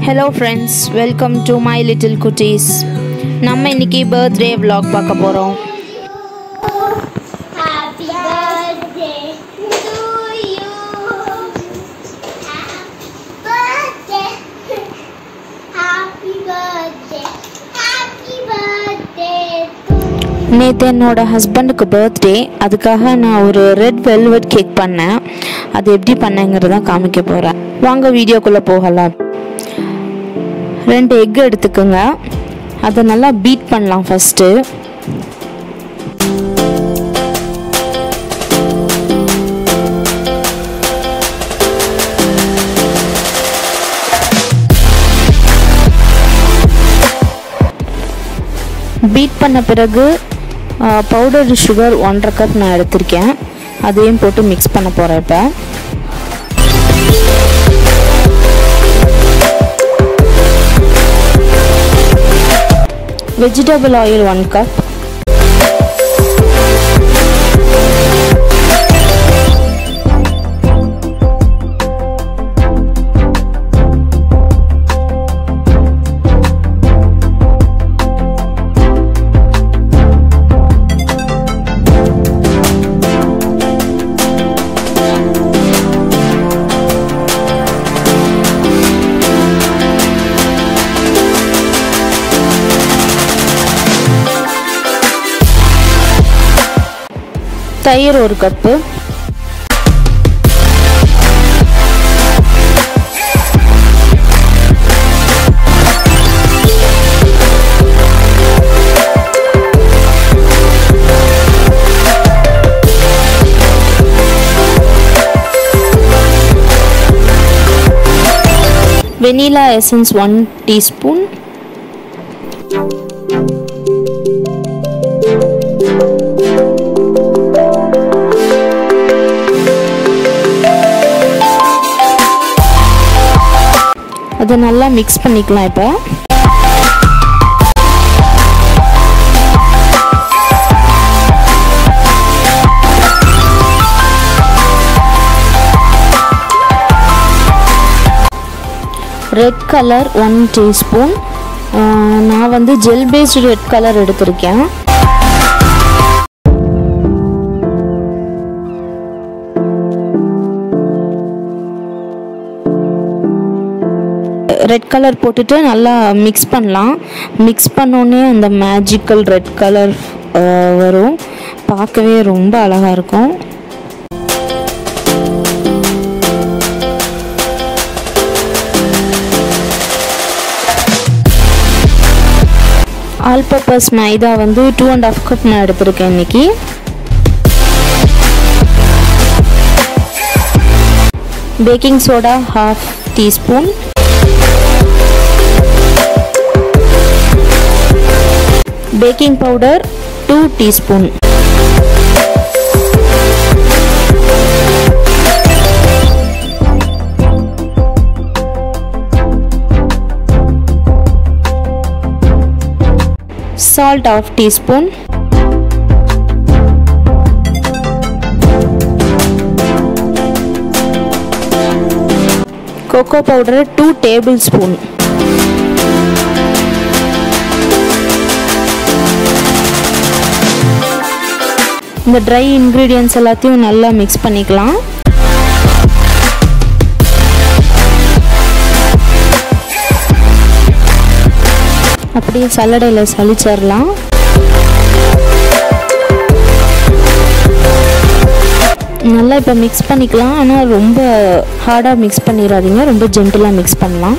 Hello friends welcome to my little குட்டீஸ் நம்ம இன்னைக்கு பர்த்டே vlog பார்க்க போகிறோம் Happy birthday to you. Happy birthday. Happy birthday. Happy birthday to நேற்று என்னோட ஹஸ்பண்டுக்கு பர்த்டே அதுக்காக நான் ஒரு ரெட் வெல்வெட் கேக் பண்ணேன் அது எப்படி பண்ணேங்கிறத காமிக்க போகிறேன் வாங்க வீடியோக்குள்ளே போகலாம் ரெண்டு எக் எடுத்துக்கோங்க அதை நல்லா பீட் பண்ணலாம் ஃபஸ்ட்டு பீட் பண்ண பிறகு பவுடர் சுகர் ஒன்றரை கப் நான் எடுத்திருக்கேன் அதையும் போட்டு மிக்ஸ் பண்ண போகிறேன் இப்போ வெஜிடபிள் ஆயில் ஒன் கப் தயிர் ஒரு cup vanilla essence one teaspoon அதை நல்லா மிக்ஸ் பண்ணிக்கலாம் இப்போ ரெட் கலர் ஒன் டீஸ்பூன் நான் வந்து ஜெல் பேஸ்டு ரெட் கலர் எடுத்திருக்கேன் ரெட் கலர் போட்டுட்டு நல்லா மிக்ஸ் பண்ணலாம் மிக்ஸ் பண்ணோன்னே அந்த மேஜிக்கல் ரெட் கலர் வரும் பார்க்கவே ரொம்ப அழகாக இருக்கும் ஆல் பர்பஸ் மைதா வந்து டூ அண்ட் ஆஃப் கப் நான் எடுத்திருக்கேன் இன்னைக்கு baking soda half teaspoon baking powder two teaspoon salt half teaspoon cocoa powder 2 tablespoon இந்த ட்ரை இன்க்ரீடியன்ஸ் எல்லாத்தையும் நல்லா மிக்ஸ் பண்ணிக்கலாம் அப்படியே சல்லடையில் சளிச்சிடலாம் நல்லா இப்போ மிக்ஸ் பண்ணிக்கலாம் ஆனால் ரொம்ப ஹார்டாக மிக்ஸ் பண்ணிடாதீங்க ரொம்ப ஜென்டிலாக மிக்ஸ் பண்ணலாம்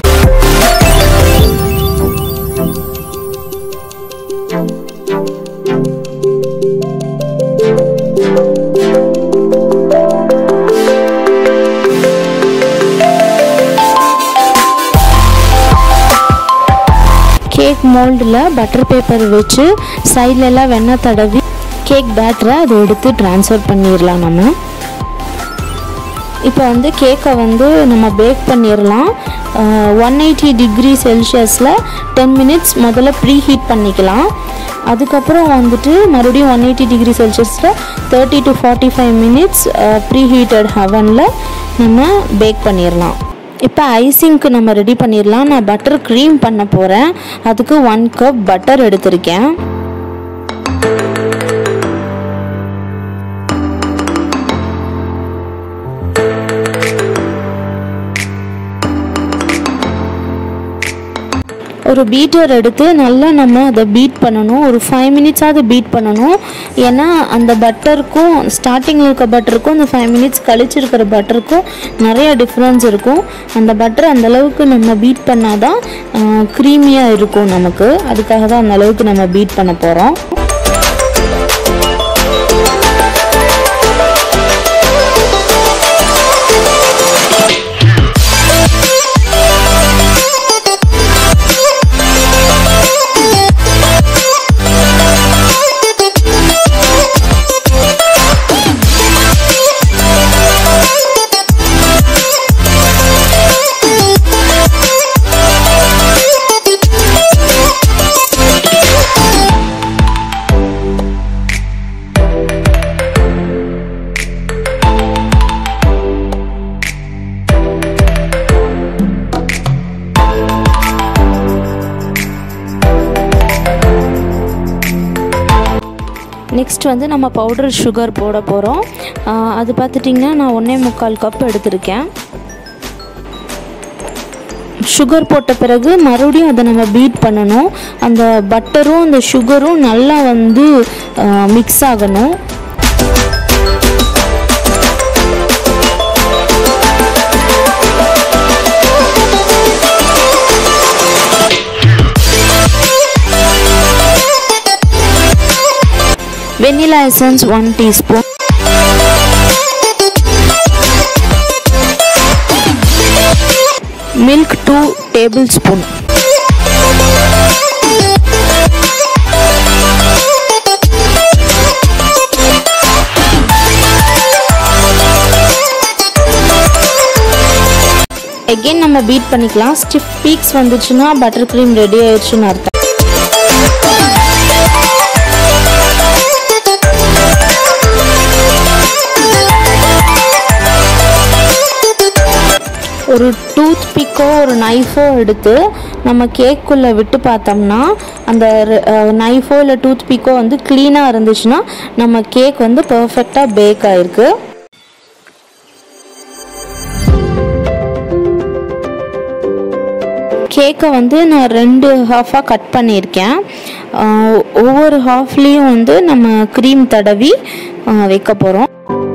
கேக் மோல்டில் பட்டர் பேப்பர் வச்சு சைட்லலாம் வெண்ணெய் தடவி கேக் பேட்டரை அதை எடுத்து ட்ரான்ஸ்ஃபர் பண்ணிடலாம் நம்ம இப்போ வந்து கேக்கை வந்து நம்ம பேக் பண்ணிடலாம் ஒன் எயிட்டி டிகிரி செல்சியஸில் டென் மினிட்ஸ் முதல்ல ப்ரீ ஹீட் பண்ணிக்கலாம் அதுக்கப்புறம் வந்துட்டு மறுபடியும் ஒன் எயிட்டி டிகிரி செல்சியஸில் thirty to forty five minutes preheated ஹவனில் நம்ம பேக் பண்ணிடலாம் இப்போ ஐசிங்க்கு நம்ம ரெடி பண்ணிடலாம் நான் பட்டர் க்ரீம் பண்ண போகிறேன் அதுக்கு ஒன் கப் பட்டர் எடுத்திருக்கேன் ஒரு பீட்டர் எடுத்து நல்லா நம்ம அதை பீட் பண்ணணும் ஒரு ஃபைவ் மினிட்ஸாவது பீட் பண்ணணும் ஏன்னா அந்த பட்டருக்கும் ஸ்டார்டிங்கில் இருக்க பட்டருக்கும் அந்த ஃபைவ் மினிட்ஸ் கழிச்சு இருக்கிற பட்டருக்கும் நிறைய டிஃப்ரென்ஸ் இருக்கும் அந்த பட்டர் அந்த அளவுக்கு நம்ம பீட் பண்ணாதான் க்ரீமியாக இருக்கும் நமக்கு அதுக்காக தான் அந்த அளவுக்கு நம்ம பீட் பண்ண போகிறோம் நெக்ஸ்ட் வந்து நம்ம பவுடர் சுகர் போட போகிறோம் அது பார்த்துட்டிங்கன்னா நான் ஒன்றே முக்கால் கப் எடுத்திருக்கேன் சுகர் போட்ட பிறகு மறுபடியும் அதை நம்ம பீட் பண்ணணும் அந்த பட்டரும் அந்த சுகரும் நல்லா வந்து மிக்ஸ் ஆகணும் vanilla essence one teaspoon milk two tablespoon again நம்ம பீட் பண்ணிக்கலாம் ஸ்டிஃப் பீக்ஸ் வந்துச்சுன்னா பட்டர் க்ரீம் ரெடி ஆயிடுச்சுன்னு அர்த்தம் ஒரு டூத் பிக்கோ ஒரு நைஃபோ எடுத்து நம்ம கேக்குள்ளே விட்டு பார்த்தோம்னா அந்த நைஃபோ இல்லை டூத் பிக்கோ வந்து க்ளீனாக இருந்துச்சுன்னா நம்ம கேக் வந்து பர்ஃபெக்டாக பேக் ஆயிருக்கு கேக்கை வந்து நான் ரெண்டு ஹாஃபாக கட் பண்ணியிருக்கேன் ஆஹ் ஒவ்வொரு ஹாஃப்லேயும் வந்து நம்ம க்ரீம் தடவி ஆஹ் வைக்க போகிறோம்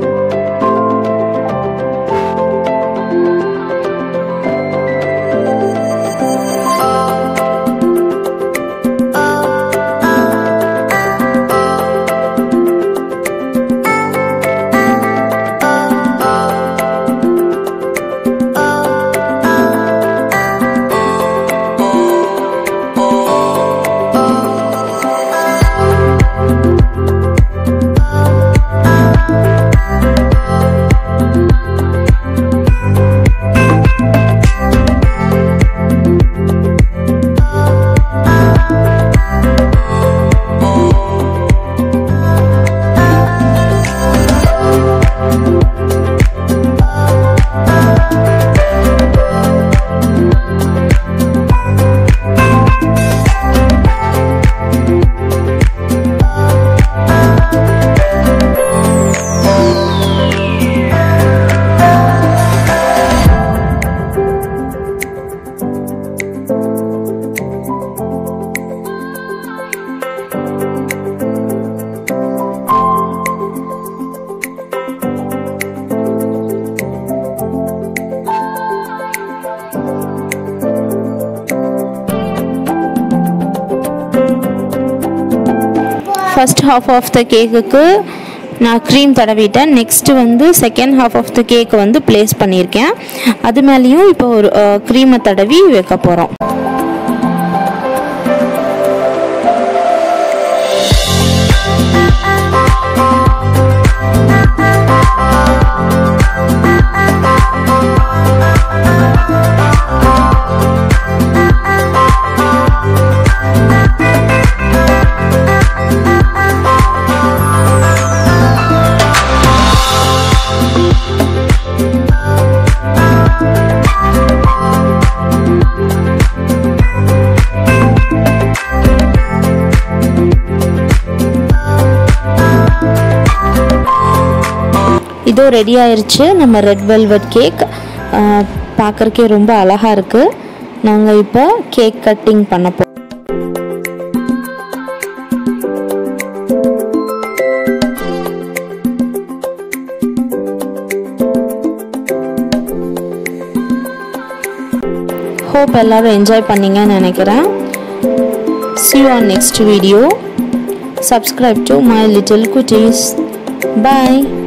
ஃபர்ஸ்ட் ஹாஃப் ஆஃப் த கேக்குக்கு நான் க்ரீம் தடவிட்டேன் நெக்ஸ்ட்டு வந்து செகண்ட் ஹாஃப் ஆஃப் த கேக்கை வந்து ப்ளேஸ் பண்ணியிருக்கேன் அது மேலேயும் இப்போ ஒரு க்ரீமை தடவி வைக்க போகிறோம் இதோ ரெடி ஆயிருச்சு நம்ம ரெட் வெல்வெட் கேக் பார்க்குறக்கே ரொம்ப அழகாக இருக்குது நாங்கள் இப்போ கேக் கட்டிங் பண்ண போ ஹோப் எல்லாரும் என்ஜாய் பண்ணீங்கன்னு நினைக்கிறேன் see you on next video subscribe to my little cuties bye